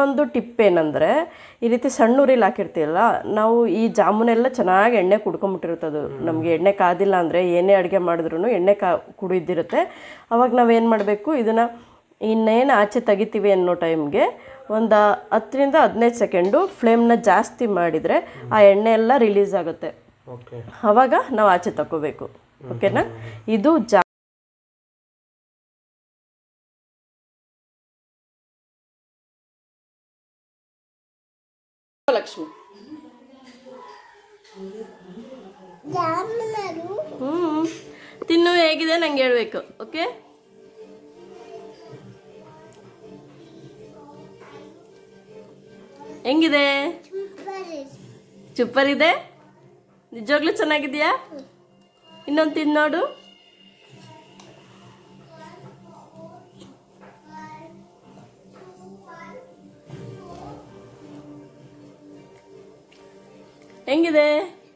ಒಂದು ಟಿಪ್ ಏನಂದರೆ ಈ ರೀತಿ ಸಣ್ಣ ಉರಿಲಿ ಹಾಕಿರ್ತೀವಲ್ಲ ನಾವು ಈ ಜಾಮೂನೆಲ್ಲ ಚೆನ್ನಾಗಿ ಎಣ್ಣೆ ಕುಡ್ಕೊಂಬಿಟ್ಟಿರ್ತದೆ ನಮಗೆ ಎಣ್ಣೆ ಕಾದಿಲ್ಲ ಅಂದರೆ ಏನೇ ಅಡುಗೆ ಮಾಡಿದ್ರು ಎಣ್ಣೆ ಕಾ ಕುಡಿದಿರುತ್ತೆ ಅವಾಗ ನಾವೇನು ಮಾಡಬೇಕು ಇದನ್ನು ಇನ್ನೇನು ಆಚೆ ತೆಗಿತೀವಿ ಅನ್ನೋ ಟೈಮ್ಗೆ ಒಂದು ಹತ್ತರಿಂದ ಹದಿನೈದು ಸೆಕೆಂಡು ಫ್ಲೇಮ್ನ ಜಾಸ್ತಿ ಮಾಡಿದರೆ ಆ ಎಣ್ಣೆ ಎಲ್ಲ ರಿಲೀಸ್ ಆಗುತ್ತೆ ಓಕೆ ಆವಾಗ ನಾವು ಆಚೆ ತಗೋಬೇಕು ಓಕೆನಾ ಇದು ಜಾ ಲಕ್ಷ್ಮಿ ಹ್ಞೂ ತಿನ್ನು ಹೇಗಿದೆ ನಂಗೆ ಹೇಳ್ಬೇಕು ಓಕೆ ಹೆಂಗಿದೆ ಸೂಪರ್ ಇದೆ ನಿಜವಾಗ್ಲೂ ಚೆನ್ನಾಗಿದೆಯಾ ಇನ್ನೊಂದು ತಿನ್ನೋಡು ಹೆಂಗಿದೆ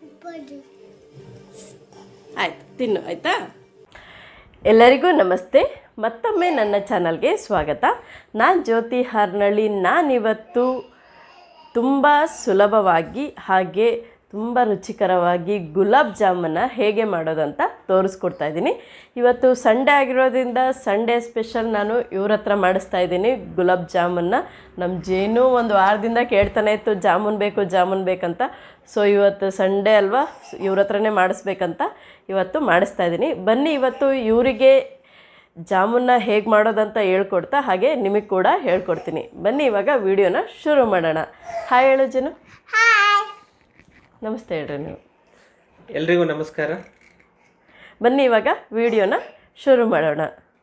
ಆಯ್ತು ತಿನ್ನು ಆಯ್ತಾ ಎಲ್ಲರಿಗೂ ನಮಸ್ತೆ ಮತ್ತೊಮ್ಮೆ ನನ್ನ ಚಾನಲ್ಗೆ ಸ್ವಾಗತ ನಾನು ಜ್ಯೋತಿ ಹಾರ್ನಳ್ಳಿ ನಾನಿವತ್ತು ತುಂಬ ಸುಲಭವಾಗಿ ಹಾಗೆ ತುಂಬ ರುಚಿಕರವಾಗಿ ಗುಲಾಬ್ ಜಾಮೂನ ಹೇಗೆ ಮಾಡೋದಂತ ತೋರಿಸ್ಕೊಡ್ತಾ ಇದ್ದೀನಿ ಇವತ್ತು ಸಂಡೇ ಆಗಿರೋದ್ರಿಂದ ಸಂಡೇ ಸ್ಪೆಷಲ್ ನಾನು ಇವ್ರ ಹತ್ರ ಮಾಡಿಸ್ತಾ ಇದ್ದೀನಿ ಗುಲಾಬ್ ಜಾಮೂನ್ನ ನಮ್ಮ ಜೇನು ಒಂದು ವಾರದಿಂದ ಕೇಳ್ತಾನೆ ಇತ್ತು ಜಾಮೂನ್ ಬೇಕು ಜಾಮೂನ್ ಬೇಕಂತ ಸೊ ಇವತ್ತು ಸಂಡೇ ಅಲ್ವಾ ಇವ್ರ ಹತ್ರನೇ ಮಾಡಿಸ್ಬೇಕಂತ ಇವತ್ತು ಮಾಡಿಸ್ತಾ ಇದ್ದೀನಿ ಬನ್ನಿ ಇವತ್ತು ಇವರಿಗೆ ಜಾಮೂನ್ನ ಹೇಗೆ ಮಾಡೋದಂತ ಹೇಳ್ಕೊಡ್ತಾ ಹಾಗೆ ನಿಮಗೆ ಕೂಡ ಹೇಳ್ಕೊಡ್ತೀನಿ ಬನ್ನಿ ಇವಾಗ ವಿಡಿಯೋನ ಶುರು ಮಾಡೋಣ ಹಾಯ್ ಹೇಳು ಜನು ನಮಸ್ತೆ ಹೇಳ್ರಿ ನೀವು ಎಲ್ರಿಗೂ ನಮಸ್ಕಾರ ಬನ್ನಿ ಇವಾಗ ವಿಡಿಯೋನ ಶುರು ಮಾಡೋಣ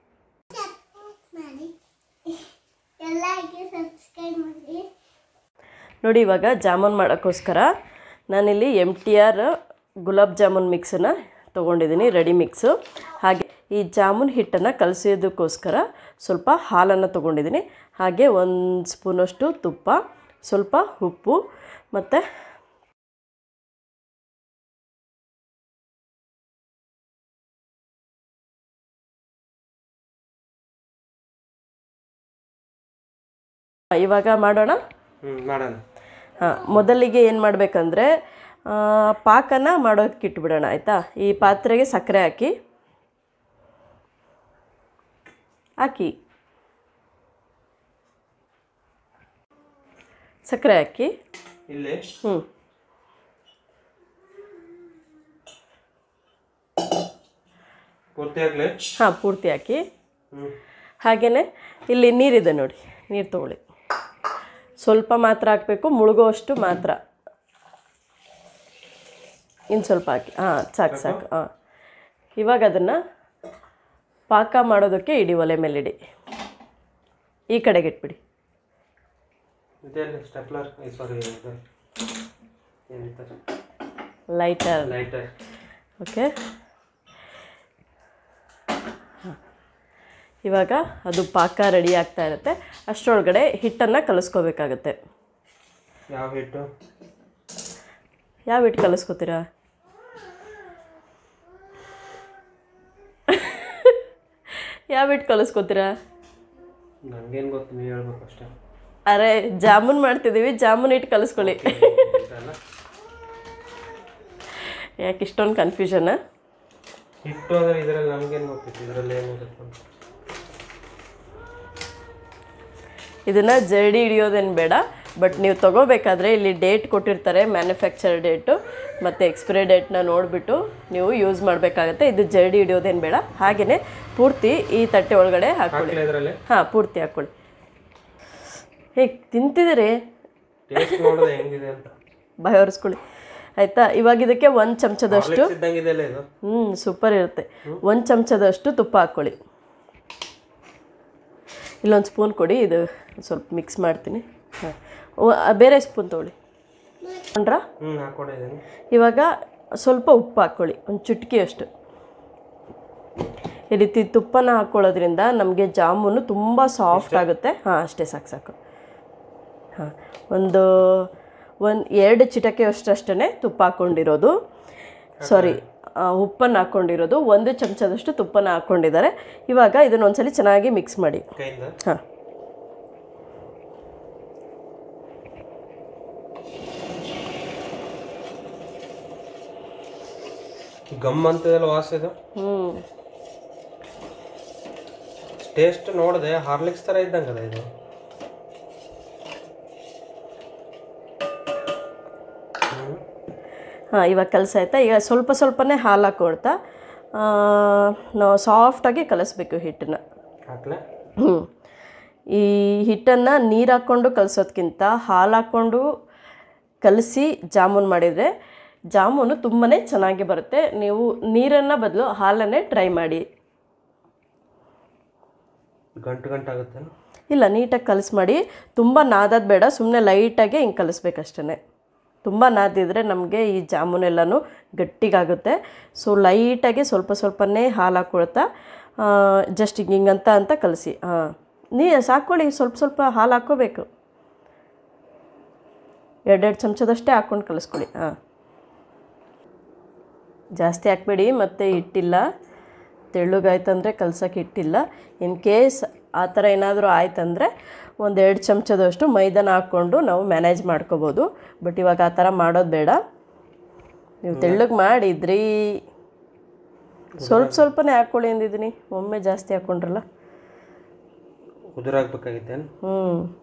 ಎಲ್ಲರಿಗೆ ಸಬ್ಸ್ಕ್ರೈಬ್ ಮಾಡಿ ನೋಡಿ ಇವಾಗ ಜಾಮೂನ್ ಮಾಡೋಕ್ಕೋಸ್ಕರ ನಾನಿಲ್ಲಿ M T R gulab jamun ಮಿಕ್ಸನ್ನು ತೊಗೊಂಡಿದ್ದೀನಿ ರೆಡಿ ಮಿಕ್ಸು ಹಾಗೆ ಈ ಜಾಮೂನ್ ಹಿಟ್ಟನ್ನು ಕಲಸೋದಕ್ಕೋಸ್ಕರ ಸ್ವಲ್ಪ ಹಾಲನ್ನು ತೊಗೊಂಡಿದ್ದೀನಿ ಹಾಗೆ ಒಂದು ಸ್ಪೂನಷ್ಟು ತುಪ್ಪ ಸ್ವಲ್ಪ ಉಪ್ಪು ಮತ್ತು ಇವಾಗ ಮಾಡೋಣ ಹ್ಞೂ ಮಾಡೋಣ ಹಾಂ ಮೊದಲಿಗೆ ಏನು ಮಾಡಬೇಕಂದ್ರೆ ಪಾಕನ ಮಾಡೋಕ್ಕೆ ಇಟ್ಬಿಡೋಣ ಆಯಿತಾ ಈ ಪಾತ್ರೆಗೆ ಸಕ್ಕರೆ ಹಾಕಿ ಹಾಕಿ ಸಕ್ಕರೆ ಹಾಕಿ ಇಲ್ಲಿ ಹ್ಞೂ ಪೂರ್ತಿ ಆಗಲಿ ಹಾಂ ಪೂರ್ತಿ ಹಾಕಿ ಹ್ಞೂ ಹಾಗೆಯೇ ಇಲ್ಲಿ ನೀರಿದೆ ನೋಡಿ ನೀರು ತೊಗೊಳ್ಳಿ ಸ್ವಲ್ಪ ಮಾತ್ರ ಹಾಕಬೇಕು ಮುಳುಗೋಷ್ಟು ಮಾತ್ರ ಇನ್ನು ಸ್ವಲ್ಪ ಹಾಕಿ ಹಾಂ ಸಾಕು ಸಾಕು ಹಾಂ ಇವಾಗ ಅದನ್ನು ಪಾಕ ಮಾಡೋದಕ್ಕೆ ಇಡಿ ಒಲೆ ಮೇಲೆ ಇಡಿ ಈ ಕಡೆಗೆ ಇಟ್ಬಿಡಿ ಇದೆಲ್ಲಿ ಸ್ಟೆಪ್ಲರ್ ಸಾರಿ ಇದು ಏನಂತಾರೆ ಲೈಟರ್ ಲೈಟರ್ ಓಕೆ ಇವಾಗ ಅದು ಪಾಕ ರೆಡಿ ಆಗ್ತಾ ಇರುತ್ತೆ ಅಷ್ಟರೊಳಗಡೆ ಹಿಟ್ಟನ್ನು ಕಲಿಸ್ಕೋಬೇಕಾಗತ್ತೆ ಯಾವ ಹಿಟ್ಟು ಯಾವ ಹಿಟ್ಟು ಕಲಿಸ್ಕೋತೀರಾ ಯಾವ ಹಿಟ್ಟು ಕಲಿಸ್ಕೋತೀರಾ ನನಗೇನು ಗೊತ್ತು ನೀವು ಹೇಳ್ಬೇಕು ಅಷ್ಟೇ ಅರೆ ಜಾಮೂನ್ ಮಾಡ್ತಿದ್ದೀವಿ ಜಾಮೂನ್ ಹಿಟ್ಟು ಕಲಿಸ್ಕೊಳ್ಳಿ ಅಲ್ಲ ಯಾಕೆ ಇಷ್ಟೊಂದು ಕನ್ಫ್ಯೂಷನ್ ಹಿಟ್ಟು ಅಂದರೆ ಇದರಲ್ಲಿ ನಮಗೇನು ಗೊತ್ತಿತ್ತು ಇದರಲ್ಲಿ ಏನಿರುತ್ತೆ ಅಂತ ಇದನ್ನು ಜರಡಿ ಹಿಡಿಯೋದೇನು ಬೇಡ ಬಟ್ ನೀವು ತೊಗೋಬೇಕಾದ್ರೆ ಇಲ್ಲಿ ಡೇಟ್ ಕೊಟ್ಟಿರ್ತಾರೆ ಮ್ಯಾನುಫ್ಯಾಕ್ಚರ್ ಡೇಟು ಮತ್ತು ಎಕ್ಸ್ಪೈರಿ ಡೇಟ್ನ ನೋಡಿಬಿಟ್ಟು ನೀವು ಯೂಸ್ ಮಾಡಬೇಕಾಗತ್ತೆ ಇದು ಜರಡಿ ಹಿಡಿಯೋದೇನು ಬೇಡ ಹಾಗೆಯೇ ಪೂರ್ತಿ ಈ ತಟ್ಟೆ ಒಳಗಡೆ ಹಾಕ್ಕೊಳ್ಳಿ ಹಾಕ್ಲಿ ಇದರಲ್ಲಿ ಹಾಂ ಪೂರ್ತಿ ಹಾಕ್ಕೊಳ್ಳಿ ಹೇಗೆ ತಿಂತಿದ್ದೀರಿ ಟೇಸ್ಟ್ ನೋಡಿದ್ರೆ ಹೆಂಗಿದೆ ಅಂತ ಬಾಯಿ ಒರೆಸ್ಕೊಳ್ಳಿ ಆಯಿತಾ ಇವಾಗ ಇದಕ್ಕೆ ಒಂದು ಚಮಚದಷ್ಟು Horlicks ಇದ್ದಂಗಿದೆ ಅಲ್ಲ ಇದು ಹ್ಞೂ ಸೂಪರ್ ಇರುತ್ತೆ ಒಂದು ಚಮಚದಷ್ಟು ತುಪ್ಪ ಹಾಕ್ಕೊಳ್ಳಿ ಇಲ್ಲೊಂದು ಸ್ಪೂನ್ ಕೊಡಿ ಇದು ಸ್ವಲ್ಪ ಮಿಕ್ಸ್ ಮಾಡ್ತೀನಿ ಹಾಂ ಬೇರೆ ಸ್ಪೂನ್ ತೊಗೊಳ್ಳಿ ಕೊಂಡ್ರಾ ಹ್ಞೂ ಹಾಕ್ಕೊಂಡಿದ್ದೀನಿ ಇವಾಗ ಸ್ವಲ್ಪ ಉಪ್ಪು ಹಾಕ್ಕೊಳ್ಳಿ ಒಂದು ಚುಟ್ಕಿಯಷ್ಟು ಈ ರೀತಿ ತುಪ್ಪನ ಹಾಕ್ಕೊಳ್ಳೋದ್ರಿಂದ ನಮಗೆ ಜಾಮೂನು ತುಂಬ ಸಾಫ್ಟ್ ಆಗುತ್ತೆ ಹಾಂ ಅಷ್ಟೇ ಸಾಕು ಸಾಕು ಹಾಂ ಒಂದು ಒಂದು ಎರಡು ಚಿಟಕೆ ಅಷ್ಟೇ ತುಪ್ಪ ಹಾಕ್ಕೊಂಡಿರೋದು ಸಾರಿ ಉಪ್ಪನ್ನು ಹಾಕ್ಕೊಂಡಿರೋದು ಒಂದು ಚಮಚದಷ್ಟು ತುಪ್ಪನ ಹಾಕ್ಕೊಂಡಿದ್ದಾರೆ ಇವಾಗ ಇದನ್ನ ಒಂದ್ಸಲಿ ಚೆನ್ನಾಗಿ ಮಿಕ್ಸ್ ಮಾಡಿ ಕೈಯಿಂದ ಹಾಂ ಗಮ್ ಅಂತದೆಲ್ಲ ವಾಸ ಇದು ಹ್ಞೂ ಟೇಸ್ಟ್ ನೋಡಿದೆ ಹಾರ್ಲಿಕ್ಸ್ ಥರ ಇದ್ದಂಗದ ಇದು ಹಾಂ ಇವಾಗ ಕಲಸ ಆಯ್ತಾ ಈಗ ಸ್ವಲ್ಪ ಸ್ವಲ್ಪನೇ ಹಾಲು ಹಾಕೊಳ್ತಾ ಆ, ನಾವು ಸಾಫ್ಟಾಗಿ ಕಲಿಸ್ಬೇಕು ಹಿಟ್ಟನ್ನ ಹಾಕ್ಲೆ ಹ್ಞೂ ಈ ಹಿಟ್ಟನ್ನು ನೀರು ಹಾಕ್ಕೊಂಡು ಕಲಿಸೋದ್ಕಿಂತ ಹಾಲು ಹಾಕ್ಕೊಂಡು ಕಲಸಿ ಜಾಮೂನ್ ಮಾಡಿದರೆ ಜಾಮೂನು ತುಂಬಾ ಚೆನ್ನಾಗಿ ಬರುತ್ತೆ ನೀವು ನೀರನ್ನು ಬದಲು ಹಾಲನ್ನೇ ಟ್ರೈ ಮಾಡಿ ಗಂಟು ಗಂಟು ಆಗುತ್ತೆ ಇಲ್ಲ ನೀಟಾಗಿ ಕಲಸಿ ಮಾಡಿ ತುಂಬ ನಾದೋದು ಬೇಡ ಸುಮ್ಮನೆ ಲೈಟಾಗೆ ಹಿಂಗೆ ಕಲಿಸ್ಬೇಕಷ್ಟೇ ತುಂಬ ನಾದಿದ್ರೆ ನಮಗೆ ಈ ಜಾಮೂನ್ ಎಲ್ಲನೂ ಗಟ್ಟಿಗಾಗುತ್ತೆ ಸೊ ಲೈಟಾಗಿ ಸ್ವಲ್ಪ ಸ್ವಲ್ಪನೇ ಹಾಲು ಹಾಕ್ಕೊಳ್ತಾ ಜಸ್ಟ್ ಹಿಂಗೆ ಹಿಂಗಂತ ಅಂತ ಕಲಸಿ ಹಾಂ ನೀ ಸಾಕೊಳ್ಳಿ ಸ್ವಲ್ಪ ಸ್ವಲ್ಪ ಹಾಲು ಹಾಕ್ಕೋಬೇಕು ಎರಡೆರಡು ಚಮಚದಷ್ಟೇ ಹಾಕ್ಕೊಂಡು ಕಲಿಸ್ಕೊಳ್ಳಿ ಹಾಂ ಜಾಸ್ತಿ ಹಾಕ್ಬೇಡಿ ಮತ್ತು ಹಿಟ್ಟಿಲ್ಲ ತೆಳ್ಳಗಾಯ್ತಂದರೆ ಕಲ್ಸೋಕೆ ಹಿಟ್ಟಿಲ್ಲ ಇನ್ ಕೇಸ್ ಆ ಥರ ಏನಾದರೂ ಆಯ್ತಂದರೆ ಒಂದು ಎರಡು ಚಮಚದಷ್ಟು ಮೈದಾನ ಹಾಕ್ಕೊಂಡು ನಾವು ಮ್ಯಾನೇಜ್ ಮಾಡ್ಕೋಬೋದು ಬಟ್ ಇವಾಗ ಆ ಥರ ಮಾಡೋದು ಬೇಡ ನೀವು ತೆಳ್ಳಗೆ ಮಾಡಿದ್ರಿ ಸ್ವಲ್ಪ ಸ್ವಲ್ಪನೇ ಹಾಕ್ಕೊಳ್ಳಿ ಅಂದಿದ್ದೀನಿ ಒಮ್ಮೆ ಜಾಸ್ತಿ ಹಾಕ್ಕೊಂಡ್ರಲ್ಲ ಉದುರಾಗ್ಬೇಕಾಗಿತ್ತೇನು ಹ್ಞೂ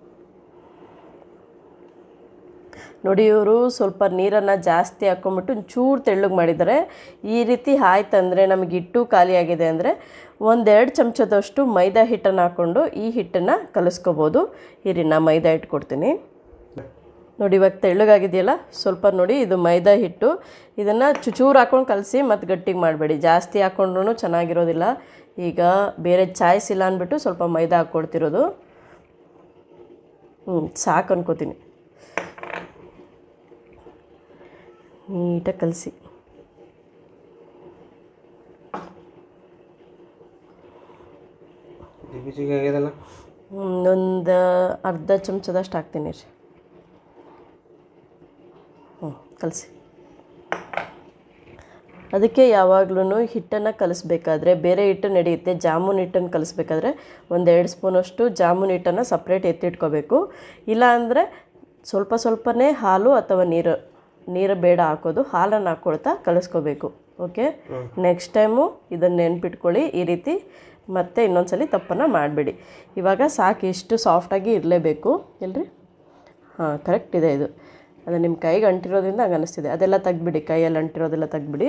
ನೋಡಿ ಇವರು ಸ್ವಲ್ಪ ನೀರನ್ನು ಜಾಸ್ತಿ ಹಾಕ್ಕೊಂಬಿಟ್ಟು ಒಂಚೂರು ತೆಳ್ಳಗೆ ಮಾಡಿದ್ದಾರೆ ಈ ರೀತಿ ಆಯ್ತಂದರೆ ನಮಗೆ ಹಿಟ್ಟು ಖಾಲಿಯಾಗಿದೆ ಅಂದರೆ ಒಂದೆರಡು ಚಮಚದಷ್ಟು ಮೈದಾ ಹಿಟ್ಟನ್ನು ಹಾಕ್ಕೊಂಡು ಈ ಹಿಟ್ಟನ್ನು ಕಲಿಸ್ಕೋಬೋದು ಇರಿ ನಾ ಮೈದಾ ಹಿಟ್ಟು ಕೊಡ್ತೀನಿ ನೋಡಿ ಇವಾಗ ತೆಳ್ಳಗಾಗಿದೆಯಲ್ಲ ಸ್ವಲ್ಪ ನೋಡಿ ಇದು ಮೈದಾ ಹಿಟ್ಟು ಇದನ್ನು ಚುಚೂರು ಹಾಕ್ಕೊಂಡು ಕಲಸಿ ಮತ್ತು ಗಟ್ಟಿಗೆ ಮಾಡಬೇಡಿ ಜಾಸ್ತಿ ಹಾಕ್ಕೊಂಡ್ರೂ ಚೆನ್ನಾಗಿರೋದಿಲ್ಲ ಈಗ ಬೇರೆ ಚಾಯ್ಸ್ ಇಲ್ಲ ಅಂದ್ಬಿಟ್ಟು ಸ್ವಲ್ಪ ಮೈದಾ ಹಾಕ್ಕೊಡ್ತಿರೋದು ಹ್ಞೂ ಸಾಕು ಅನ್ಕೋತೀನಿ ನೀಟಾಗಿ ಕಲಸಿ ಬಿಜಿಗೆ ಆಗ್ಯದಲ್ಲ ಒಂದು ಅರ್ಧ ಚಮಚದಷ್ಟು ಹಾಕ್ತೀನಿ ರೀ ಹ್ಞೂ ಕಲಸಿ ಅದಕ್ಕೆ ಯಾವಾಗ್ಲೂ ಹಿಟ್ಟನ್ನು ಕಲಿಸ್ಬೇಕಾದ್ರೆ ಬೇರೆ ಹಿಟ್ಟು ನಡೆಯುತ್ತೆ ಜಾಮೂನ್ ಹಿಟ್ಟನ್ನು ಕಲಿಸ್ಬೇಕಾದ್ರೆ ಒಂದೆರಡು ಸ್ಪೂನಷ್ಟು ಜಾಮೂನ್ ಹಿಟ್ಟನ್ನು ಸಪ್ರೇಟ್ ಎತ್ತಿಟ್ಕೋಬೇಕು ಇಲ್ಲ ಅಂದರೆ ಸ್ವಲ್ಪ ಸ್ವಲ್ಪನೇ ಹಾಲು ಅಥವಾ ನೀರು ನೀರು ಬೇಡ ಹಾಕೋದು ಹಾಲನ್ನು ಹಾಕ್ಕೊಳ್ತಾ ಕಲಿಸ್ಕೋಬೇಕು ಓಕೆ ನೆಕ್ಸ್ಟ್ ಟೈಮು ಇದನ್ನು ನೆನ್ಪಿಟ್ಕೊಳ್ಳಿ ಈ ರೀತಿ ಮತ್ತೆ ಇನ್ನೊಂದ್ಸಲಿ ತಪ್ಪನ್ನು ಮಾಡಬೇಡಿ ಇವಾಗ ಸಾಕು ಇಷ್ಟು ಸಾಫ್ಟಾಗಿ ಇರಲೇಬೇಕು ಎಲ್ರಿ ಹಾಂ ಕರೆಕ್ಟ್ ಇದೆ ಇದು ಅದು ನಿಮ್ಮ ಕೈಗೆ ಅಂಟಿರೋದ್ರಿಂದ ಹಂಗೆ ಅನ್ನಿಸ್ತಿದೆ ಅದೆಲ್ಲ ತೆಗ್ಬಿಡಿ ಕೈಯಲ್ಲಿ ಅಂಟಿರೋದೆಲ್ಲ ತೆಗ್ಬಿಡಿ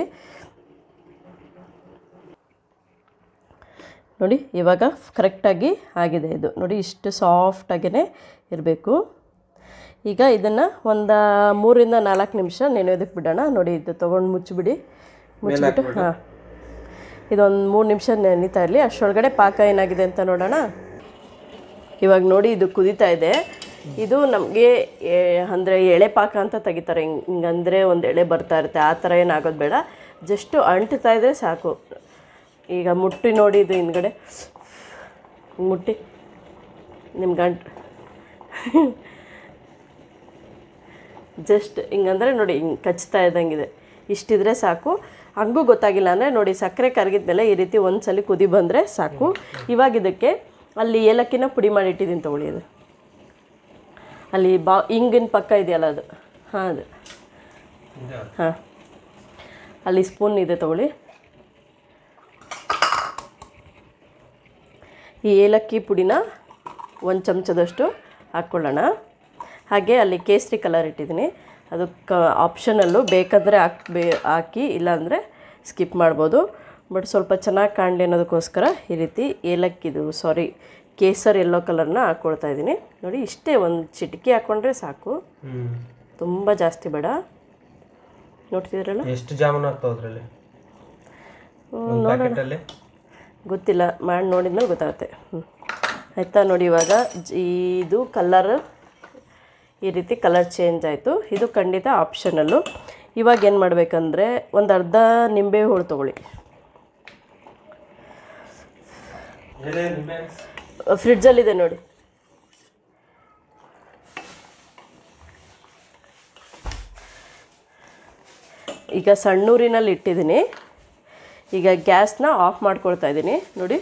ನೋಡಿ ಇವಾಗ ಕರೆಕ್ಟಾಗಿ ಆಗಿದೆ ಇದು ನೋಡಿ ಇಷ್ಟು ಸಾಫ್ಟಾಗೇ ಇರಬೇಕು ಈಗ ಇದನ್ನು ಒಂದು ಮೂರಿಂದ ನಾಲ್ಕು ನಿಮಿಷ ನೆನೆಯೋದಕ್ಕೆ ಬಿಡೋಣ ನೋಡಿ ಇದು ತೊಗೊಂಡು ಮುಚ್ಚಿಬಿಡಿ ಮುಚ್ಚಿಬಿಟ್ಟು ಹಾಂ ಇದೊಂದು ಮೂರು ನಿಮಿಷ ನೆನೀತಾ ಇರಲಿ ಅಷ್ಟರೊಳಗಡೆ ಪಾಕ ಏನಾಗಿದೆ ಅಂತ ನೋಡೋಣ ಇವಾಗ ನೋಡಿ ಇದು ಕುದೀತಾ ಇದೆ ಇದು ನಮಗೆ ಅಂದರೆ ಎಳೆ ಪಾಕ ಅಂತ ತೆಗಿತಾರೆ ಹಿಂಗೆ ಹಿಂಗಂದರೆ ಒಂದು ಎಳೆ ಬರ್ತಾ ಇರುತ್ತೆ ಆ ಥರ ಏನಾಗೋದು ಬೇಡ ಜಸ್ಟು ಅಂಟ್ತಾ ಇದ್ರೆ ಸಾಕು ಈಗ ಮುಟ್ಟಿ ನೋಡಿ ಇದು ಹಿಂದ್ಗಡೆ ಮುಟ್ಟಿ ನಿಮ್ಮ ಗಂಟು ಜಸ್ಟ್ ಹಿಂಗಂದರೆ ನೋಡಿ ಹಿಂಗೆ ಕಚ್ತಾ ಇದ್ದಂಗಿದೆ ಇಷ್ಟಿದ್ರೆ ಸಾಕು ಹಂಗೂ ಗೊತ್ತಾಗಿಲ್ಲ ಅಂದರೆ ನೋಡಿ ಸಕ್ಕರೆ ಕರಗಿದ್ಮೇಲೆ ಈ ರೀತಿ ಒಂದ್ಸಲಿ ಕುದಿ ಬಂದರೆ ಸಾಕು ಇವಾಗ ಇದಕ್ಕೆ ಅಲ್ಲಿ ಏಲಕ್ಕಿನ ಪುಡಿ ಮಾಡಿ ಇಟ್ಟಿದ್ದೀನಿ ತಗೊಳ್ಳಿ ಅದು ಅಲ್ಲಿ ಬಾ ಹಿಂಗಿನ ಪಕ್ಕ ಇದೆಯಲ್ಲ ಅದು ಹಾಂ ಅದು ಹಾಂ ಅಲ್ಲಿ ಸ್ಪೂನ್ ಇದೆ ತಗೊಳ್ಳಿ ಈ ಏಲಕ್ಕಿ ಪುಡಿನ ಒಂದು ಚಮಚದಷ್ಟು ಹಾಕ್ಕೊಳ್ಳೋಣ ಹಾಗೆ ಅಲ್ಲಿ ಕೇಸರಿ ಕಲರ್ ಇಟ್ಟಿದ್ದೀನಿ ಅದು ಕ ಆಪ್ಷನಲ್ಲು ಬೇಕಾದರೆ ಹಾಕ್ಬೇ ಹಾಕಿ ಇಲ್ಲಾಂದರೆ ಸ್ಕಿಪ್ ಮಾಡ್ಬೋದು ಬಟ್ ಸ್ವಲ್ಪ ಚೆನ್ನಾಗಿ ಕಾಣಲಿ ಅನ್ನೋದಕ್ಕೋಸ್ಕರ ಈ ರೀತಿ ಏಲಕ್ಕಿದು ಸಾರಿ ಕೇಸರ್ ಎಲ್ಲೋ ಕಲರ್ನ ಹಾಕ್ಕೊಳ್ತಾ ಇದ್ದೀನಿ ನೋಡಿ ಇಷ್ಟೇ ಒಂದು ಚಿಟಿಕೆ ಹಾಕ್ಕೊಂಡ್ರೆ ಸಾಕು ಹ್ಞೂ ತುಂಬ ಜಾಸ್ತಿ ಬೇಡ ನೋಡ್ತಿದ್ದೀರಲ್ಲ ಎಷ್ಟು ಜಾಮೂನ್ ಆಗ್ತಾವ ಅದ್ರಲ್ಲಿ ಒಂದು ಪ್ಯಾಕೆಟಲ್ಲಿ ಗೊತ್ತಿಲ್ಲ ಮಾಡಿ ನೋಡಿದ್ಮೇಲೆ ಗೊತ್ತಾಗುತ್ತೆ ಹ್ಞೂ ಆಯಿತಾ ನೋಡಿ ಇವಾಗ ಜ- ಇದು ಕಲರ್ ಈ ರೀತಿ ಕಲರ್ ಚೇಂಜ್ ಆಯಿತು ಇದು ಖಂಡಿತ ಆಪ್ಷನಲ್ಲು ಇವಾಗ ಏನು ಮಾಡಬೇಕಂದ್ರೆ ಒಂದು ಅರ್ಧ ನಿಂಬೆ ಹೋಳು ತೊಗೊಳ್ಳಿ ಫ್ರಿಡ್ಜಲ್ಲಿದೆ ನೋಡಿ ಈಗ ಸಣ್ಣೂರಿನಲ್ಲಿ ಇಟ್ಟಿದ್ದೀನಿ ಈಗ ಗ್ಯಾಸ್ನ ಆಫ್ ಮಾಡ್ಕೊಳ್ತಾ ಇದ್ದೀನಿ ನೋಡಿ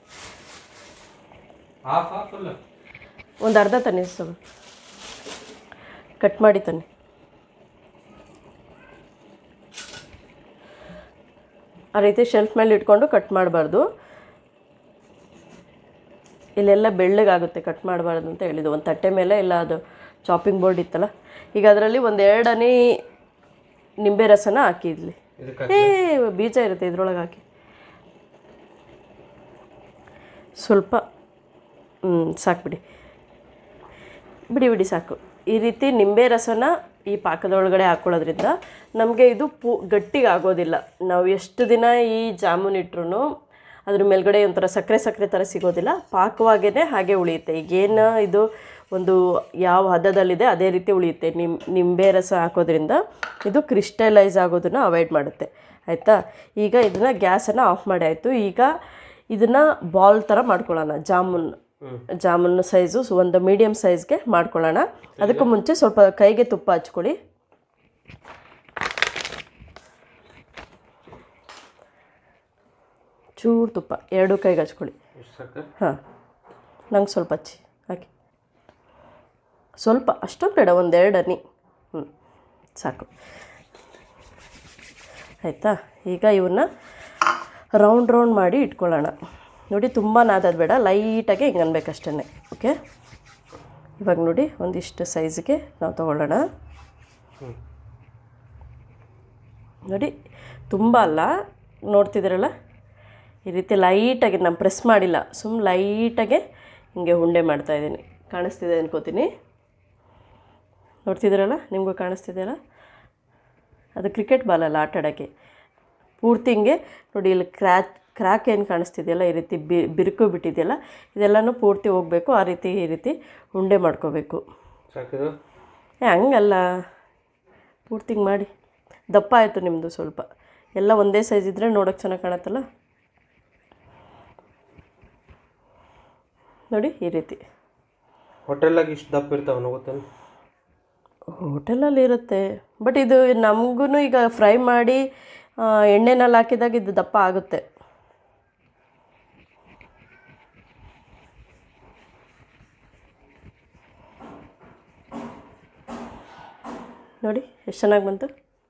ಹಾಫ್ ಹಾಫ್ ಫುಲ್ ಒಂದು ಅರ್ಧ ತನ್ನಿ ಸ್ವಲ್ಪ ಕಟ್ ಮಾಡಿ ತನ್ನಿ ಆ ರೀತಿ ಶೆಲ್ಫ್ ಮೇಲೆ ಇಟ್ಕೊಂಡು ಕಟ್ ಮಾಡಬಾರ್ದು ಇಲ್ಲೆಲ್ಲ ಬೆಳ್ಳಗಾಗುತ್ತೆ ಕಟ್ ಮಾಡಬಾರ್ದು ಅಂತ ಹೇಳಿದ್ದು ಒಂದು ತಟ್ಟೆ ಮೇಲೆ ಇಲ್ಲ ಅದು ಚಾಪಿಂಗ್ ಬೋರ್ಡ್ ಇತ್ತಲ್ಲ ಈಗ ಅದರಲ್ಲಿ ಒಂದು ಎರಡು ಹನಿ ನಿಂಬೆ ರಸನ ಹಾಕಿದ್ಲಿ ಇದಕ್ಕೆ ಏ ಬೀಜ ಇರುತ್ತೆ ಇದ್ರೊಳಗೆ ಹಾಕಿ ಸ್ವಲ್ಪ ಹ್ಞೂ ಸಾಕು ಬಿಡಿ ಬಿಡಿ ಬಿಡಿ ಸಾಕು ಈ ರೀತಿ ನಿಂಬೆ ರಸನ ಈ ಪಾಕದೊಳಗಡೆ ಹಾಕ್ಕೊಳ್ಳೋದ್ರಿಂದ ನಮಗೆ ಇದು ಪೂ ಗಟ್ಟಿಗೆ ಆಗೋದಿಲ್ಲ ನಾವು ಎಷ್ಟು ದಿನ ಈ ಜಾಮೂನ್ ಇಟ್ರು ಅದ್ರ ಮೇಲ್ಗಡೆ ಒಂಥರ ಸಕ್ಕರೆ ಸಕ್ಕರೆ ಥರ ಸಿಗೋದಿಲ್ಲ ಪಾಕವಾಗೇ ಹಾಗೆ ಉಳಿಯುತ್ತೆ ಈಗೇನು ಇದು ಒಂದು ಯಾವ ಹದದಲ್ಲಿದೆ ಅದೇ ರೀತಿ ಉಳಿಯುತ್ತೆ ನಿಮ್ ನಿಂಬೆ ರಸ ಹಾಕೋದ್ರಿಂದ ಇದು ಕ್ರಿಸ್ಟಲೈಸ್ ಆಗೋದನ್ನು ಅವಾಯ್ಡ್ ಮಾಡುತ್ತೆ ಆಯಿತಾ ಈಗ ಇದನ್ನು ಗ್ಯಾಸನ್ನು ಆಫ್ ಮಾಡಿ ಆಯಿತು ಈಗ ಇದನ್ನು ಬಾಲ್ ಥರ ಮಾಡ್ಕೊಳ್ಳೋಣ ಜಾಮೂನ್ ಜಾಮೂನ್ ಸೈಜು ಒಂದು ಮೀಡಿಯಮ್ ಸೈಜ್ಗೆ ಮಾಡ್ಕೊಳ್ಳೋಣ ಅದಕ್ಕೂ ಮುಂಚೆ ಸ್ವಲ್ಪ ಕೈಗೆ ತುಪ್ಪ ಹಚ್ಕೊಳ್ಳಿ ಚೂರು ತುಪ್ಪ ಎರಡು ಕೈಗೆ ಹಚ್ಕೊಳ್ಳಿ ಎಷ್ಟು ಸಾಕು ಹಾಂ ನಂಗೆ ಸ್ವಲ್ಪ ಹಚ್ಚಿ ಹಾಕಿ ಸ್ವಲ್ಪ ಅಷ್ಟೊಂದು ಬೇಡ ಒಂದೆರಡು ಹನಿ ಹ್ಞೂ ಸಾಕು ಆಯಿತಾ ಈಗ ಇವನ್ನ ರೌಂಡ್ ರೌಂಡ್ ಮಾಡಿ ಇಟ್ಕೊಳ್ಳೋಣ ನೋಡಿ ತುಂಬ ನಾದೋದು ಬೇಡ ಲೈಟಾಗಿ ಹಿಂಗೆ ಅನ್ಬೇಕಷ್ಟೇ ಓಕೆ ಇವಾಗ ನೋಡಿ ಒಂದಿಷ್ಟು ಸೈಜ್ಗೆ ನಾವು ತೊಗೊಳ್ಳೋಣ ನೋಡಿ ತುಂಬ ಅಲ್ಲ ನೋಡ್ತಿದ್ದೀರಲ್ಲ ಈ ರೀತಿ ಲೈಟಾಗಿ ನಾನು ಪ್ರೆಸ್ ಮಾಡಿಲ್ಲ ಸುಮ್ಮ ಲೈಟಾಗೆ ಹಿಂಗೆ ಉಂಡೆ ಮಾಡ್ತಾಯಿದ್ದೀನಿ ಕಾಣಿಸ್ತಿದೆ ಅನ್ಕೋತೀನಿ ನೋಡ್ತಿದ್ದೀರಲ್ಲ ನಿಮಗೂ ಕಾಣಿಸ್ತಿದೆಯಲ್ಲ ಅದು ಕ್ರಿಕೆಟ್ ಬಾಲ್ ಅಲ್ಲ ಆಟ ಆಡೋಕ್ಕೆ ಪೂರ್ತಿ ಹಿಂಗೆ ನೋಡಿ ಇಲ್ಲಿ ಕ್ರ್ಯಾಕ್ ಕ್ರ್ಯಾಕ್ ಏನು ಕಾಣಿಸ್ತಿದೆಯಲ್ಲ ಈ ರೀತಿ ಬಿ ಬಿರುಕು ಬಿಟ್ಟಿದೆಯಲ್ಲ ಇದೆಲ್ಲನೂ ಪೂರ್ತಿ ಹೋಗಬೇಕು ಆ ರೀತಿ ಈ ರೀತಿ ಉಂಡೆ ಮಾಡ್ಕೋಬೇಕು ಸಾಕಿದು ಏ ಹಂಗಲ್ಲ ಪೂರ್ತಿ ಹಿಂಗೆ ಮಾಡಿ ದಪ್ಪ ಆಯಿತು ನಿಮ್ಮದು ಸ್ವಲ್ಪ ಎಲ್ಲ ಒಂದೇ ಸೈಜ್ ಇದ್ದರೆ ನೋಡೋಕೆ ಚೆನ್ನಾಗಿ ಕಾಣತ್ತಲ್ಲ ನೋಡಿ ಈ ರೀತಿ ಹೋಟೆಲಾಗಿ ಇಷ್ಟು ದಪ್ಪ ಇರ್ತಾವ ಗೊತ್ತೇನು ಹೋಟೆಲಲ್ಲಿ ಇರುತ್ತೆ ಬಟ್ ಇದು ನಮಗೂ ಈಗ ಫ್ರೈ ಮಾಡಿ ಆ, ಎಣ್ಣೆನಲ್ಲಿ ಹಾಕಿದಾಗ ಇದು ದಪ್ಪ ಆಗುತ್ತೆ ನೋಡಿ ಎಷ್ಟು ಚೆನ್ನಾಗಿ ಬಂತು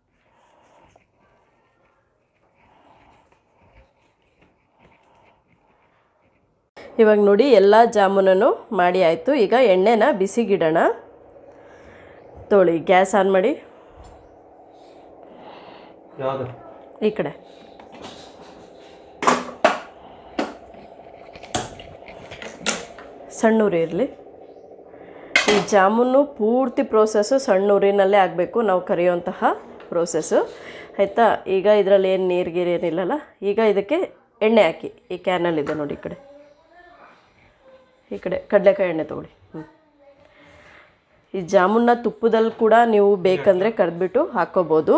ಇವಾಗ ನೋಡಿ ಎಲ್ಲ ಜಾಮೂನನ್ನು ಮಾಡಿ ಆಯಿತು ಈಗ ಎಣ್ಣೆನ ಬಿಸಿಗಿಡೋಣ ತೊಳಿ ಗ್ಯಾಸ್ ಆನ್ ಮಾಡಿ ಯಾವುದು ಈ ಕಡೆ ಸಣ್ಣ ಉರಿ ಇರಲಿ ಈ ಜಾಮೂನು ಪೂರ್ತಿ ಪ್ರೋಸೆಸ್ಸು ಸಣ್ಣ ಉರಿನಲ್ಲೇ ಆಗಬೇಕು ನಾವು ಕರಿಯುವಂತಹ ಪ್ರೋಸೆಸ್ಸು ಆಯಿತಾ ಈಗ ಇದರಲ್ಲಿ ಏನು ನೀರು ಗೀರು ಏನಿಲ್ಲಲ್ಲ ಈಗ ಇದಕ್ಕೆ ಎಣ್ಣೆ ಹಾಕಿ ಈ ಕ್ಯಾನಲ್ಲಿದೆ ನೋಡಿ ಈ ಕಡೆ ಈ ಕಡೆ ಕಡಲೆಕಾಯಿ ಎಣ್ಣೆ ತೊಗೊಳ್ಳಿ ಹ್ಞೂ ಈ ಜಾಮೂನ್ನ ತುಪ್ಪದಲ್ಲಿ ಕೂಡ ನೀವು ಬೇಕಂದರೆ ಕರೆದ್ಬಿಟ್ಟು ಹಾಕ್ಕೋಬೋದು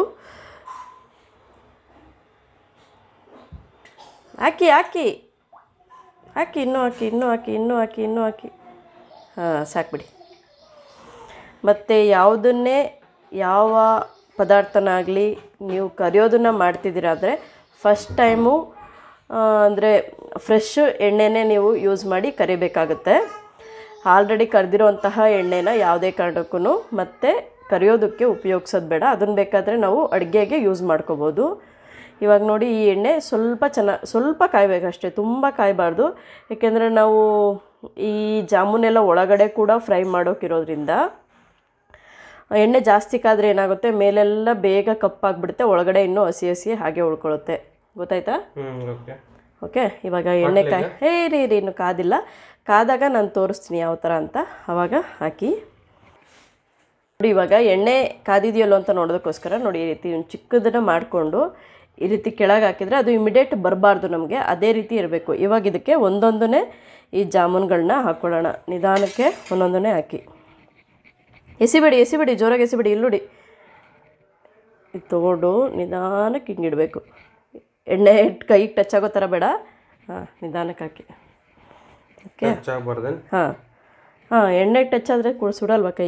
ಹಾಕಿ ಹಾಕಿ ಹಾಕಿ ಇನ್ನೂ ಹಾಕಿ ಇನ್ನೂ ಹಾಕಿ ಇನ್ನೂ ಹಾಕಿ ಇನ್ನೂ ಹಾಕಿ ಹಾಂ ಸಾಕ್ಬಿಡಿ ಮತ್ತು ಯಾವುದನ್ನೇ ಯಾವ ಪದಾರ್ಥನಾಗಲಿ ನೀವು ಕರಿಯೋದನ್ನು ಮಾಡ್ತಿದ್ದೀರ ಅಂದರೆ ಫಸ್ಟ್ ಟೈಮು ಅಂದರೆ ಫ್ರೆಶ್ ಎಣ್ಣೆನೇ ನೀವು ಯೂಸ್ ಮಾಡಿ ಕರಿಬೇಕಾಗುತ್ತೆ ಆಲ್ರೆಡಿ ಕರೆದಿರೋಂತಹ ಎಣ್ಣೆನ ಯಾವುದೇ ಕಾರಣಕ್ಕೂ ಮತ್ತೆ ಕರಿಯೋದಕ್ಕೆ ಉಪಯೋಗಿಸೋದು ಬೇಡ ಅದನ್ನು ಬೇಕಾದರೆ ನಾವು ಅಡುಗೆಗೆ ಯೂಸ್ ಮಾಡ್ಕೋಬೋದು ಇವಾಗ ನೋಡಿ ಈ ಎಣ್ಣೆ ಸ್ವಲ್ಪ ಚೆನ್ನಾಗಿ ಸ್ವಲ್ಪ ಕಾಯಬೇಕಷ್ಟೇ ತುಂಬ ಕಾಯಬಾರ್ದು ಏಕೆಂದರೆ ನಾವು ಈ ಜಾಮೂನೆಲ್ಲ ಒಳಗಡೆ ಕೂಡ ಫ್ರೈ ಮಾಡೋಕ್ಕಿರೋದ್ರಿಂದ ಎಣ್ಣೆ ಜಾಸ್ತಿ ಕಾದರೆ ಏನಾಗುತ್ತೆ ಮೇಲೆಲ್ಲ ಬೇಗ ಕಪ್ಪಾಗ್ಬಿಡುತ್ತೆ ಒಳಗಡೆ ಇನ್ನೂ ಹಸಿ ಹಸಿ ಹಾಗೆ ಉಳ್ಕೊಳ್ಳುತ್ತೆ ಗೊತ್ತಾಯ್ತಾ ಹ್ಞೂ ಓಕೆ ಓಕೆ ಇವಾಗ ಎಣ್ಣೆ ಕಾಯಿ ಹೇ ರೀ ರೀ ಇನ್ನು ಕಾದಿಲ್ಲ ಕಾದಾಗ ನಾನು ತೋರಿಸ್ತೀನಿ ಯಾವ ಥರ ಅಂತ ಆವಾಗ ಹಾಕಿ ನೋಡಿ ಇವಾಗ ಎಣ್ಣೆ ಕಾದಿದೆಯಲ್ಲೋ ಅಂತ ನೋಡೋದಕ್ಕೋಸ್ಕರ ನೋಡಿ ಈ ರೀತಿ ಒಂದು ಚಿಕ್ಕದನ್ನು ಮಾಡಿಕೊಂಡು ಈ ರೀತಿ ಕೆಳಗೆ ಹಾಕಿದರೆ ಅದು ಇಮಿಡಿಯೇಟ್ ಬರಬಾರ್ದು ನಮಗೆ ಅದೇ ರೀತಿ ಇರಬೇಕು ಇವಾಗ ಇದಕ್ಕೆ ಒಂದೊಂದನ್ನೇ ಈ ಜಾಮೂನ್ಗಳನ್ನ ಹಾಕ್ಕೊಳ್ಳೋಣ ನಿಧಾನಕ್ಕೆ ಒಂದೊಂದನ್ನೇ ಹಾಕಿ ಎಸಿಬೇಡಿ ಎಸಿಬೇಡಿ ಜೋರಾಗಿ ಎಸಿಬೇಡಿ ಇಲ್ಲುಡಿ ಇದು ತೊಗೊಂಡು ನಿಧಾನಕ್ಕೆ ಹಿಂಗೆ ಇಡಬೇಕು ಎಣ್ಣೆ ಇಟ್ಟು ಕೈಗೆ ಟಚ್ ಆಗೋ ಥರ ಬೇಡ ಹಾಂ ನಿಧಾನಕ್ಕೆ ಹಾಕಿ ಓಕೆ ಟಚ್ ಆಗ್ಬಾರ್ದೇನು ಹಾಂ ಹಾಂ ಎಣ್ಣೆಗೆ ಟಚ್ ಆದರೆ ಕೂಡ ಸುಡಲ್ವಾ ಕೈ